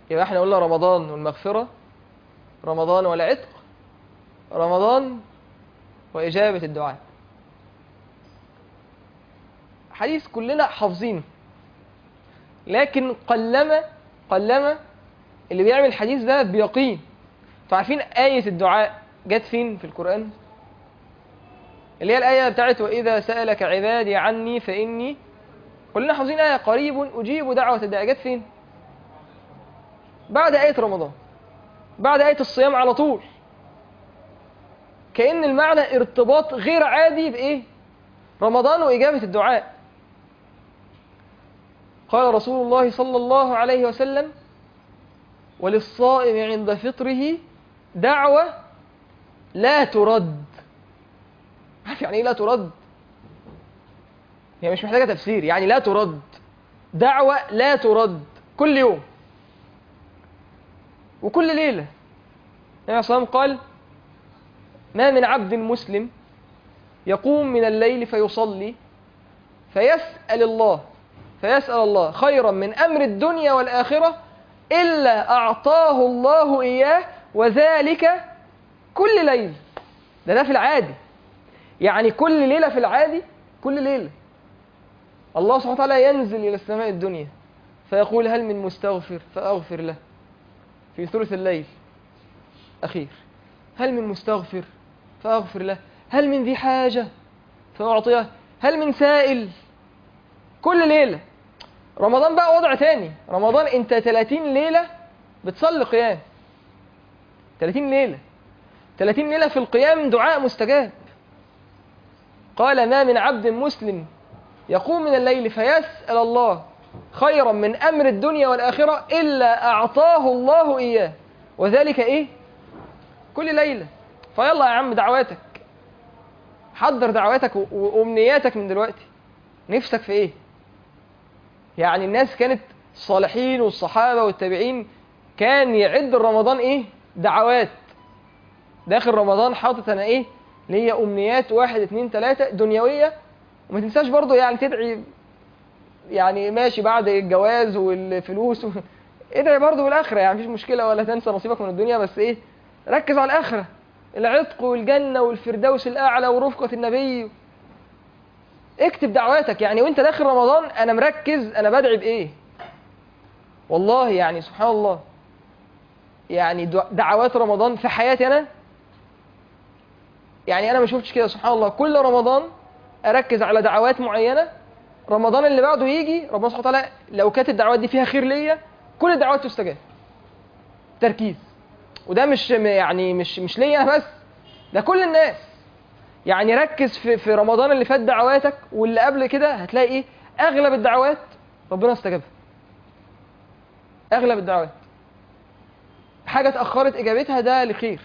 يبقى احنا قلنا رمضان والمغفرة رمضان والعتق رمضان وإجابة الدعاء حديث كلنا حافظينه لكن قلما قلما اللي بيعمل الحديث ده بيقين انتوا عارفين آية الدعاء جت فين في القرآن؟ اللي هي الآية بتاعت وإذا سألك عبادي عني فإني كلنا حافظين آية قريب أجيب دعوة الداعي جت فين؟ بعد آية رمضان بعد آية الصيام على طول كأن المعنى ارتباط غير عادي بإيه؟ رمضان وإجابة الدعاء قال رسول الله صلى الله عليه وسلم وللصائم عند فطره دعوة لا ترد عارف يعني ايه لا ترد هي مش محتاجة تفسير يعني لا ترد دعوة لا ترد كل يوم وكل ليلة النبي صلى الله عليه وسلم قال ما من عبد مسلم يقوم من الليل فيصلي فيسأل الله فيسأل الله خيرا من أمر الدنيا والآخرة إلا أعطاه الله إياه وذلك كل ليل ده ده في العادي يعني كل ليلة في العادي كل ليلة الله سبحانه وتعالى ينزل إلى السماء الدنيا فيقول هل من مستغفر فأغفر له في ثلث الليل أخير هل من مستغفر فأغفر له هل من ذي حاجة فأعطيه هل من سائل كل ليلة رمضان بقى وضع تاني رمضان انت 30 ليلة بتصلي قيام 30 ليلة 30 ليلة في القيام دعاء مستجاب قال ما من عبد مسلم يقوم من الليل فيسأل الله خيرا من أمر الدنيا والآخرة إلا أعطاه الله إياه وذلك إيه؟ كل ليلة فيلا يا عم دعواتك حضر دعواتك و- وأمنياتك من دلوقتي نفسك في إيه؟ يعني الناس كانت الصالحين والصحابة والتابعين كان يعد رمضان إيه؟ دعوات داخل رمضان حاطط أنا إيه؟ ليا أمنيات واحد اتنين تلاتة دنيوية وما تنساش برضو يعني تدعي يعني ماشي بعد الجواز والفلوس و... ادعي برضه بالاخره يعني مفيش مشكله ولا تنسى نصيبك من الدنيا بس ايه ركز على الاخره العتق والجنه والفردوس الاعلى ورفقه النبي اكتب دعواتك يعني وانت داخل رمضان انا مركز انا بدعي بايه والله يعني سبحان الله يعني دع- دعوات رمضان في حياتي انا يعني انا ما شفتش كده سبحان الله كل رمضان اركز على دعوات معينه رمضان اللي بعده يجي ربنا سبحانه وتعالى لو كانت الدعوات دي فيها خير ليا كل الدعوات تستجاب تركيز وده مش يعني مش مش ليا انا بس ده كل الناس يعني ركز في في رمضان اللي فات دعواتك واللي قبل كده هتلاقي ايه اغلب الدعوات ربنا استجابها اغلب الدعوات حاجه اتاخرت اجابتها ده لخير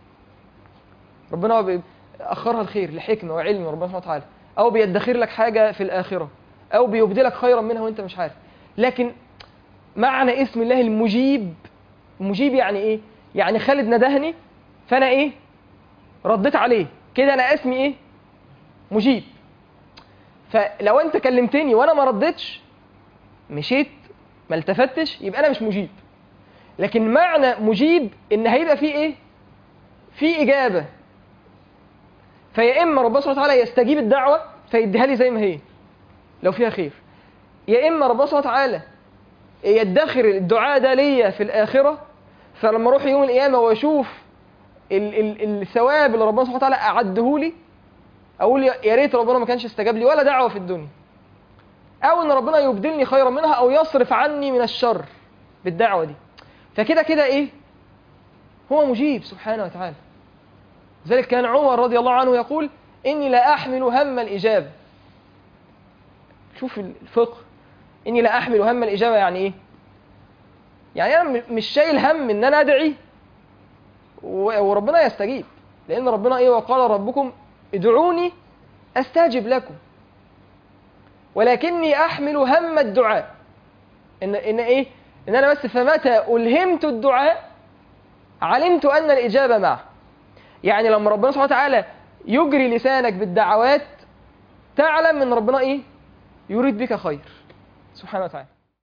ربنا بي- اخرها الخير لحكمه وعلم ربنا سبحانه وتعالى او بيدخر لك حاجه في الاخره او بيبدلك خيرا منها وانت مش عارف لكن معنى اسم الله المجيب مجيب يعني ايه يعني خالد ندهني فانا ايه رديت عليه كده انا اسمي ايه مجيب فلو انت كلمتني وانا ما ردتش مشيت ما التفتش يبقى انا مش مجيب لكن معنى مجيب ان هيبقى فيه ايه في اجابه فيا اما ربنا سبحانه وتعالى يستجيب الدعوه فيديها لي زي ما هي لو فيها خير يا اما ربنا سبحانه وتعالى يدخر الدعاء ده ليا في الاخره فلما اروح يوم القيامه واشوف ال ال الثواب اللي ربنا سبحانه وتعالى اعده لي اقول يا يا ريت ربنا ما كانش استجاب لي ولا دعوه في الدنيا او ان ربنا يبدلني خيرا منها او يصرف عني من الشر بالدعوه دي فكده كده ايه هو مجيب سبحانه وتعالى لذلك كان عمر رضي الله عنه يقول اني لا احمل هم الاجابه شوف الفقه اني لا احمل هم الاجابه يعني ايه يعني انا م- مش شايل هم ان انا ادعي و- وربنا يستجيب لان ربنا ايه وقال ربكم ادعوني استجب لكم ولكني احمل هم الدعاء ان ان ايه ان انا بس فمتى الهمت الدعاء علمت ان الاجابه معه يعني لما ربنا سبحانه وتعالى يجري لسانك بالدعوات تعلم ان ربنا ايه يريد بك خير سبحانه وتعالى